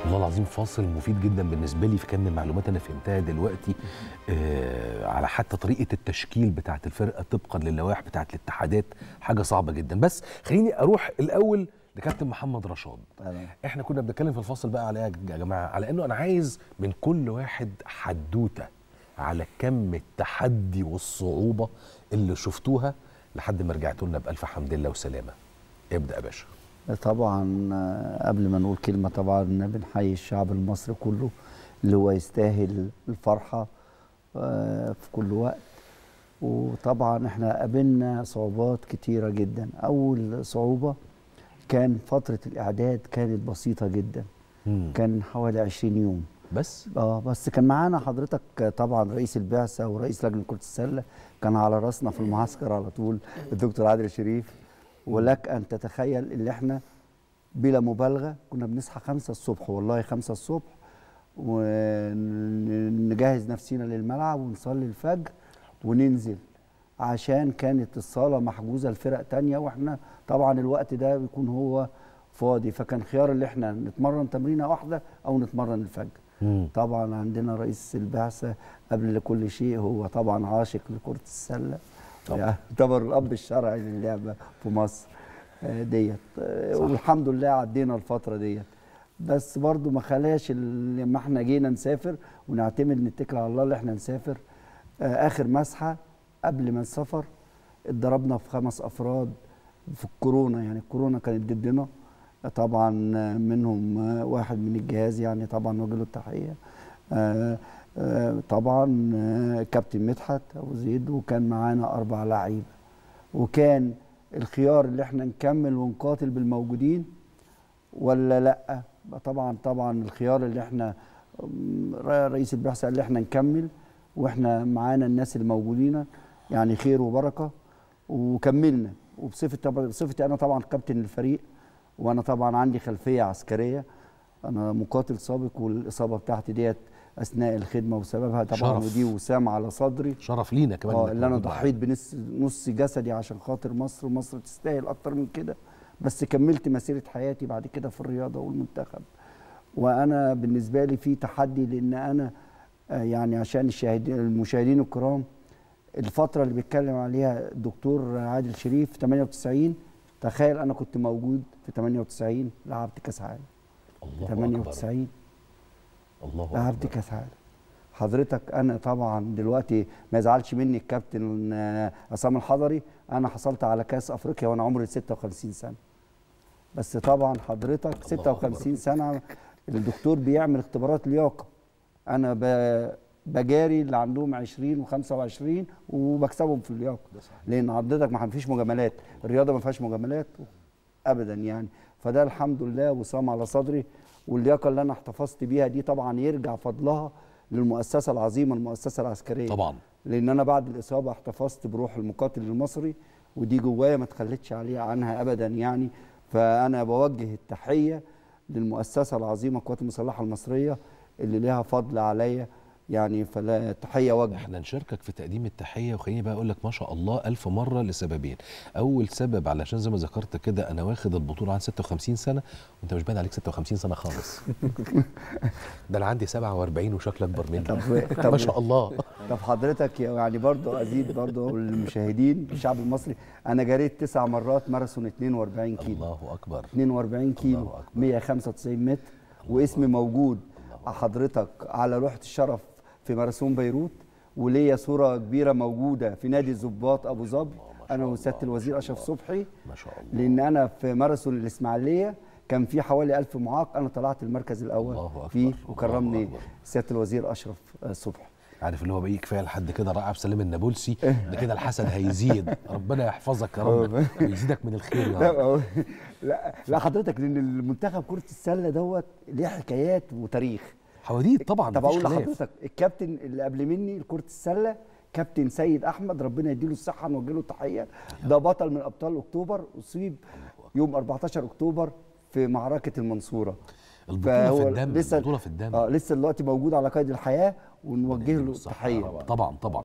والله العظيم فاصل مفيد جدا بالنسبه لي فكان من المعلومات انا فهمتها دلوقتي آه على حتى طريقه التشكيل بتاعه الفرقه طبقا للوائح بتاعه الاتحادات حاجه صعبه جدا بس خليني اروح الاول لكابتن محمد رشاد تمام. احنا كنا بنتكلم في الفاصل بقى على ايه يا جماعه على انه انا عايز من كل واحد حدوته على كم التحدي والصعوبه اللي شفتوها لحد ما رجعتوا لنا بالف حمد لله وسلامه ابدا يا باشا طبعا آه، قبل ما نقول كلمة طبعا بنحيي الشعب المصري كله اللي هو يستاهل الفرحة آه، في كل وقت وطبعا احنا قابلنا صعوبات كتيرة جدا أول صعوبة كان فترة الإعداد كانت بسيطة جدا مم. كان حوالي 20 يوم بس اه بس كان معانا حضرتك طبعا رئيس البعثه ورئيس لجنه كره السله كان على راسنا في المعسكر على طول الدكتور عادل شريف ولك ان تتخيل ان احنا بلا مبالغه كنا بنصحى خمسة الصبح والله خمسة الصبح ونجهز نفسينا للملعب ونصلي الفجر وننزل عشان كانت الصاله محجوزه لفرق تانية واحنا طبعا الوقت ده بيكون هو فاضي فكان خيار اللي احنا نتمرن تمرينه واحده او نتمرن الفجر مم. طبعا عندنا رئيس البعثه قبل كل شيء هو طبعا عاشق لكره السله طبعا. يعتبر الاب الشرعي للعبه في مصر آه، ديت آه، صح. والحمد لله عدينا الفتره ديت بس برضو ما خلاش ال- لما احنا جينا نسافر ونعتمد نتكل على الله اللي احنا نسافر آه، اخر مسحه قبل ما السفر اتضربنا في خمس افراد في الكورونا يعني الكورونا كانت ضدنا طبعا منهم واحد من الجهاز يعني طبعا نوجه له التحيه آه، آه، طبعا آه، كابتن مدحت ابو زيد وكان معانا اربع لعيبه وكان الخيار اللي احنا نكمل ونقاتل بالموجودين ولا لا طبعا طبعا الخيار اللي احنا أم، رئيس البعثه قال لي احنا نكمل واحنا معانا الناس الموجودين يعني خير وبركه وكملنا وبصفتي طبعا بصفتي انا طبعا كابتن الفريق وانا طبعا عندي خلفيه عسكريه انا مقاتل سابق والاصابه بتاعتي ديت اثناء الخدمه وسببها طبعا شرف. ودي وسام على صدري شرف لينا كمان اه إنك اللي انا موجود معانا. ضحيت بنص نص جسدي عشان خاطر مصر ومصر تستاهل اكتر من كده بس كملت مسيره حياتي بعد كده في الرياضه والمنتخب وانا بالنسبه لي في تحدي لان انا آه، يعني عشان الشاهدين المشاهدين الكرام الفتره اللي بيتكلم عليها الدكتور عادل شريف في 98 تخيل انا كنت موجود في 98 لعبت كاس عالم الله اكبر 98 الله لعبت اكبر كاس عالم حضرتك انا طبعا دلوقتي ما يزعلش مني الكابتن آه، عصام الحضري انا حصلت على كاس افريقيا وانا عمري 56 سنه بس طبعا حضرتك 56 سنه الدكتور بيعمل اختبارات لياقه انا ب- بجاري اللي عندهم 20 و25 وبكسبهم في اللياقه لان حضرتك ما فيش مجاملات الرياضه ما فيهاش مجاملات ابدا يعني فده الحمد لله وسام على صدري واللياقه اللي انا احتفظت بيها دي طبعا يرجع فضلها للمؤسسه العظيمه المؤسسه العسكريه طبعا لان انا بعد الاصابه احتفظت بروح المقاتل المصري ودي جوايا ما تخليتش عليها عنها ابدا يعني فانا بوجه التحيه للمؤسسه العظيمه القوات المسلحه المصريه اللي لها فضل عليا يعني فلا تحيه وجه احنا نشاركك في تقديم التحيه وخليني بقى اقول لك ما شاء الله الف مره لسببين اول سبب علشان زي ما ذكرت كده انا واخد البطوله عن 56 سنه وانت مش باين عليك 56 سنه خالص ده انا عندي 47 وشكلك اكبر مني طب ما طب شاء الله طب حضرتك يعني برضو ازيد برضو للمشاهدين الشعب المصري انا جريت تسع مرات ماراثون 42 كيلو الله اكبر 42 كيلو الله أكبر. 195 متر واسمي موجود حضرتك على لوحه الشرف في ماراثون بيروت وليا صوره كبيره موجوده في نادي الضباط ابو ظبي انا وسياده الوزير اشرف صبحي ما شاء الله لان انا في ماراثون الاسماعيليه كان في حوالي 1000 معاق انا طلعت المركز الاول الله أكبر. فيه الله وكرمني أكبر. سياده الوزير اشرف آه، صبحي عارف اللي هو بقى كفايه لحد كده راعي سلام النابلسي ده كده الحسد هيزيد ربنا يحفظك يا رب ويزيدك من الخير يا لا رب أقول- لا لا حضرتك لان المنتخب كره السله دوت ليه حكايات وتاريخ حواديت طبعا طب مفيش اقول خلاف. لحضرتك الكابتن اللي قبل مني لكره السله كابتن سيد احمد ربنا يديله الصحه نوجه له تحيه ده بطل من ابطال اكتوبر اصيب يوم 14 اكتوبر في معركه المنصوره البطوله في فهو الدم لسه- البطوله في الدم اه لسه دلوقتي موجود على قيد الحياه ونوجه له الصحة يا تحيه رب. طبعا طبعا